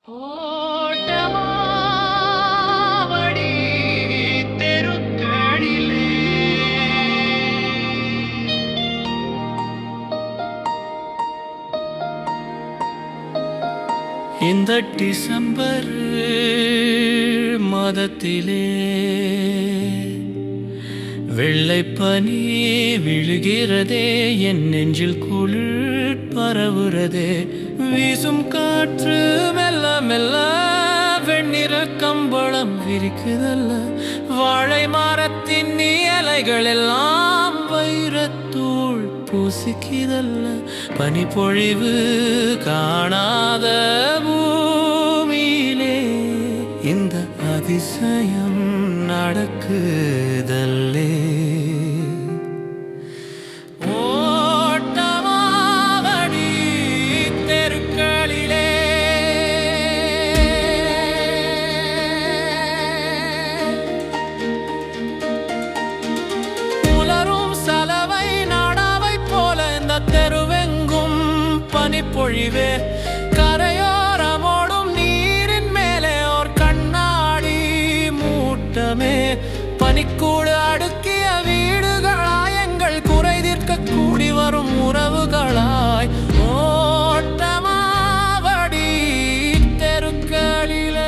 ஓட்டமாவடி தெருக்களிலே இந்த டிசம்பர் மாதத்திலே வெள்ளை பனி விழுகிறதே என் நெஞ்சில் குளிர் பரவுறதே வீசும் காற்று மெல்ல மெல்ல வெண்ணிற கம்பளம் விரிக்குதல்ல வாழை மரத்தின் இலைகள் எல்லாம் வைரத்தூள் பூசிக்கிறல்ல பனிப்பொழிவு காணாத பூமியிலே இந்த அதிசயம் நடக்குதல்லே ஓட்டமாவடி தெருக்களிலே உலரும் சலவை நாடாவை போல இந்த தெருவெங்கும் பனிப்பொழிவே கரையோரமோடும் நீரின் மேலே ஓர் கண்ணாடி மூட்டமே பனிக்கூடு அடுக்கிய வீடுகளாய் எங்கள் குறை தீர்க்க கூடி வரும் உறவுகளாய் ஓட்டமாவடி தெருக்களிலே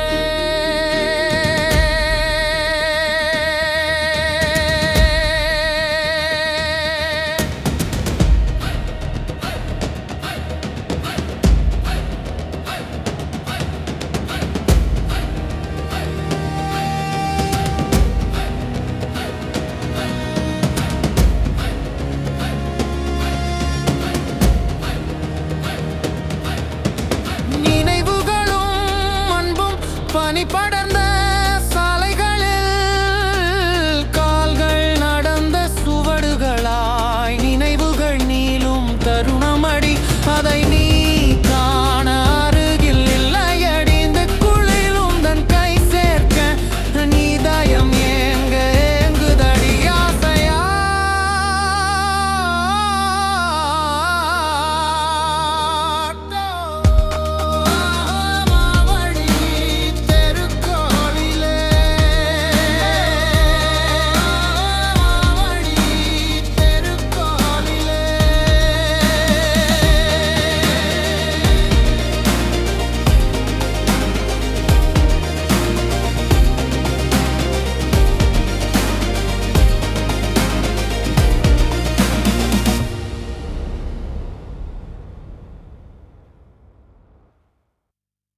நினைவுகளும் அன்பும் பனிப்பட